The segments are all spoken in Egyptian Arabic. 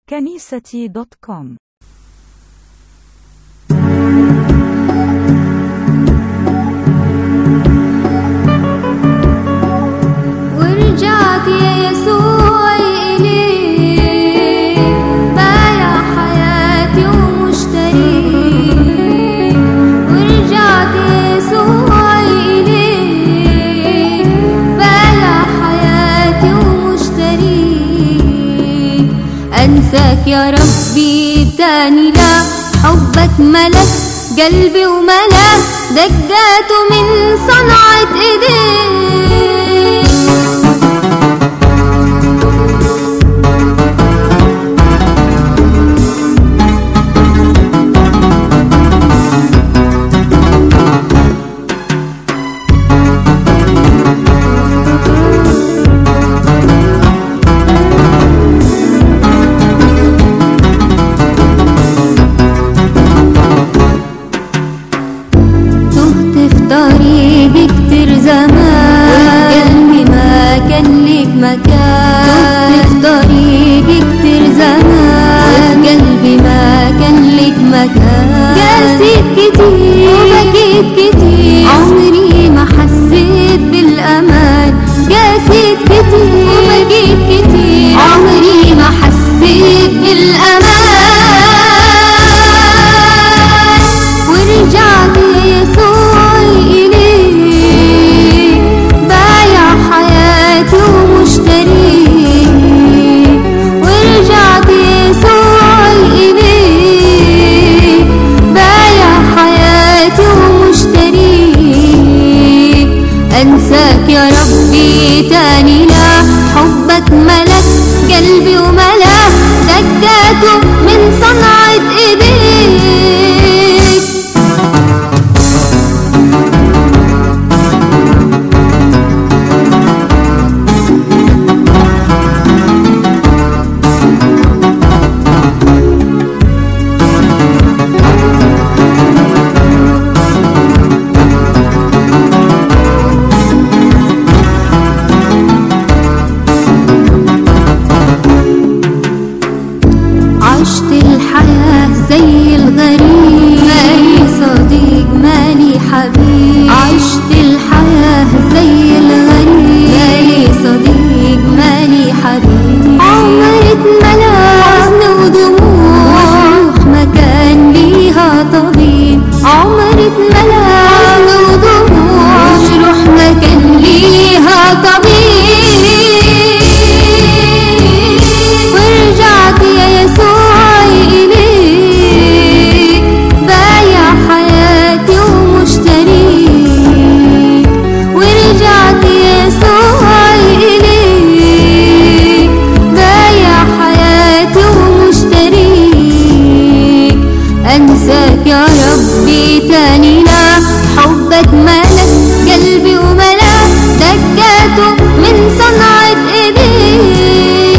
كنيستي دوت كوم ورجعت يا يسوع إليك بايع حياتي ومشتريك ورجعت يا يسوع إليك بايع حياتي ومشتريك أنساك يا ربي تاني لا حبك ملك قلبي وملك دقاته من صنعة إيديك تهت في طريقي كتير زمان وقلبي ما كان ليك مكان تهت في طريقي كتير زمان وقلبي ما كان ليك مكان قاسيت كتير وبكيت كتير عمري ما حسيت بالأمان قاسيت كتير وبكيت كتير عمري ما حسيت بالأمان ورجعت يا يسوع إليك بايع حياتي ومشتريك ورجعت يا يسوع إليك بايع حياتي ومشتريك أنساك يا ربي تاني لا حبك ملك قلبي وملك دقاته من صنعة إيديك عشت الحياة زي الغريب مالي صديق مالي حبيب عشت الحياة زي الغريب مالي صديق مالي حبيب عمري اتملى حزن ودموع وروح مكان ليها طبيب عمري اتملى حزن ودموع وروح مكان ليها طبيب ورجعت يا يسوع إليك بايع حياتي ومشتريك ورجعت يا يسوع إليك بايع حياتي ومشتريك أنساك يا ربي تاني لا حبك ملك قلبي وملك دقاته من صنعة إيديك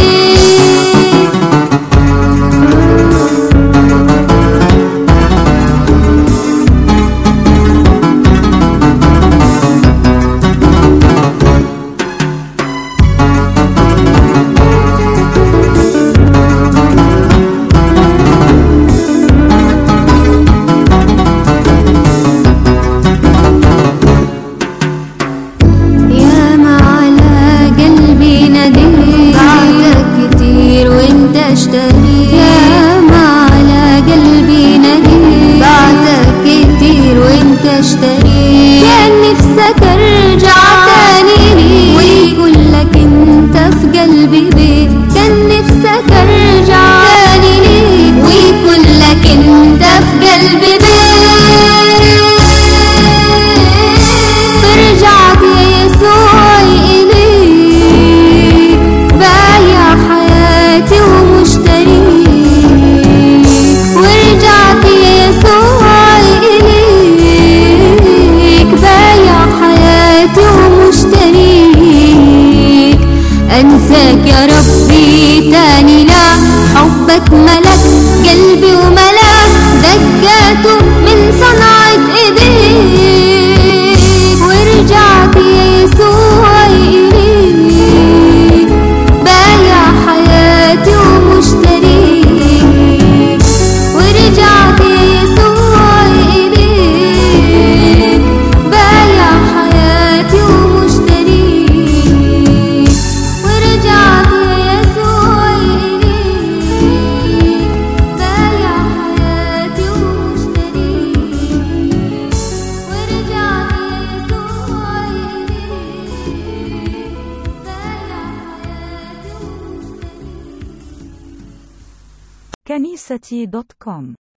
يا ما على قلبي ناديت بعدك كتير وانت اشتريت يا ما على قلبي ناديت بعدك كتير وانت اشتريت كان نفسك ارجع تاني ليك ويكون لك انت في قلبي بيت كان نفسك ارجع تاني ليك ويكون لك انت في قلبي بيت فرجعت يا يسوع إليك بايع حياتي ومشتريك ورجعت يا يسوع إليك بايع حياتي ومشتريك أنساك يا ربي تاني لا حبك ملك قلبي وملك دقاته من صنعة إيديك ورجعت يا يسوع إليك بايع حياتي ومشتريك كنيستي دوت كوم